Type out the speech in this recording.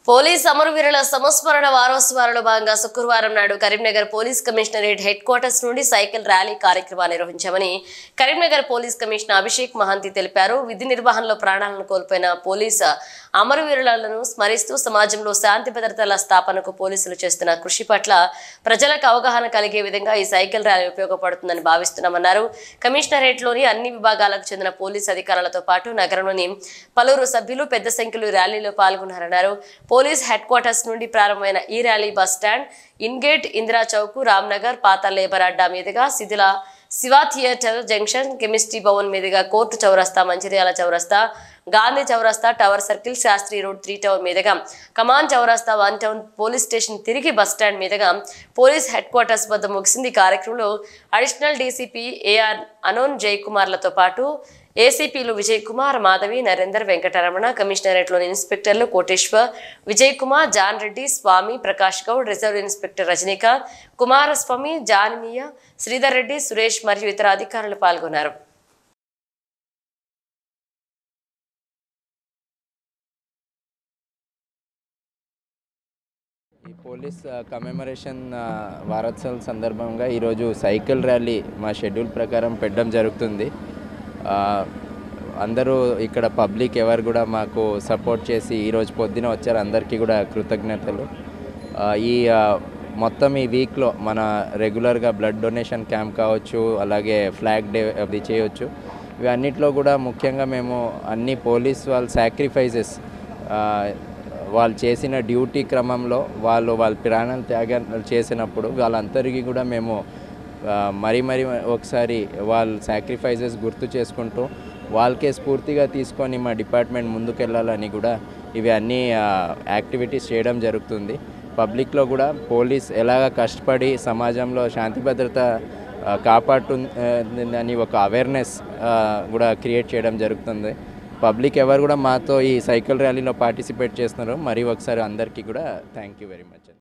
police అమరవీరుల సంస్మరణ వారోత్సవాలలో భాగంగా శుక్రవారం నాడు Karimnagar police commissionerate head quarters నుండి సైకిల్ ర్యాలీ కార్యక్రమాన్ని నిర్వహించామని కరీంనగర్ పోలీస్ కమిషనర్ అభిషేక్ మహంతి తెలిపారు విధి నిర్వహణలో ప్రాణాలను కోల్పోయిన పోలీస్ అమరవీరులను స్మరిస్తూ సమాజంలో శాంతి భద్రతల స్థాపనకు పోలీసులు చేస్తున్న కృషి పట్ల ప్రజలకు అవగాహన కలిగే విధంగా ఈ సైకిల్ ర్యాలీ ఉపయోగపడుతుందని భావిస్తున్నామన్నారు కమిషనరేట్లోని అన్ని విభాగాలకు చెందిన పోలీస్ అధికారులతో పాటు నగరంలోని పలువురు సభ్యులు పెద్ద సంఖ్యలో ఈ ర్యాలీలో పాల్గొన్నారన్నారు పోలీస్ హెడ్ క్వార్టర్స్ నుండి ప్రారంభమైన ఈ rally bus stand in gate Indira Chowk Ramnagar పాత లేబర్ అడ్డా మీదుగా శిథిల Shiva theatre junction chemistry Bhavan మీదుగా కోర్టు చౌరస్తా మంచిర్యాల చౌరస్తా గాంధీ చౌరస్తా tower circle Shastri road three tower మీదుగా కమాన్ చౌరస్తా వన్ టౌన్ పోలీస్ స్టేషన్ తిరిగి బస్ స్టాండ్ మీదుగా పోలీస్ హెడ్ క్వార్టర్స్ వద్ద ముగిసింది ఈ కార్యక్రమంలో అడిషనల్ డీసీపీ ఏఆర్ అనోన్ జయకుమార్లతో పాటు ఏసీపీలు విజయ్ కుమార్ మాధవి నరేందర్ వెంకటరమణ కమిషనరేట్లోని ఇన్స్పెక్టర్లు Koteshwar Vijay Kumar John Reddy Swamy Prakash Goud reserve inspector Rajinikanth Kumaraswamy Janmiya Sridhar Reddy Suresh మరియు ఇతర అధికారులు పాల్గొన్నారు ఈ పోలీస్ కమెమరేషన్ వారోత్సవం సందర్భంగా ఈరోజు సైకిల్ ర్యాలీ మా షెడ్యూల్ ప్రకారం పెట్టడం జరుగుతుంది ఆ, అందరూ ఇక్కడ పబ్లిక్ ఎవరు కూడా మాకు సపోర్ట్ చేసి ఈరోజు పొద్దున వచ్చారు అందరికీ కూడా కృతజ్ఞతలు ఆ, ఈ ఆ, మొత్తం ఈ వీక్లో మన రెగ్యులర్గా బ్లడ్ డొనేషన్ క్యాంప్ కావచ్చు అలాగే ఫ్లాగ్ డే అది చేయొచ్చు ఇవన్నిట్లో కూడా ముఖ్యంగా మేము అన్ని పోలీస్ వాళ్ళ సాక్రిఫైజెస్ వాళ్ళు చేసిన డ్యూటీ క్రమంలో వాళ్ళు వాళ్ళ ప్రాణాలు త్యాగం చేసినప్పుడు వాళ్ళందరికీ కూడా మేము ఆ, మరీ మరీ ఒకసారి వాళ్ళ సాక్రిఫైజెస్ గుర్తు చేసుకుంటూ వాళ్ళకే స్ఫూర్తిగా తీసుకొని మా డిపార్ట్మెంట్ ముందుకెళ్ళాలని కూడా ఇవి అన్ని యాక్టివిటీస్ చేయడం జరుగుతుంది పబ్లిక్లో కూడా పోలీస్ ఎలాగ కష్టపడి సమాజంలో శాంతి భద్రత ఆ, కాపాడుతు ఆ, అని ఒక అవేర్నెస్ కూడా క్రియేట్ చేయడం జరుగుతుంది పబ్లిక్ ఎవరు కూడా మాతో ఈ సైకిల్ ర్యాలీలో పార్టిసిపేట్ చేస్తున్నారు మరి ఒకసారి అందరికీ కూడా థ్యాంక్ యూ వెరీ మచ్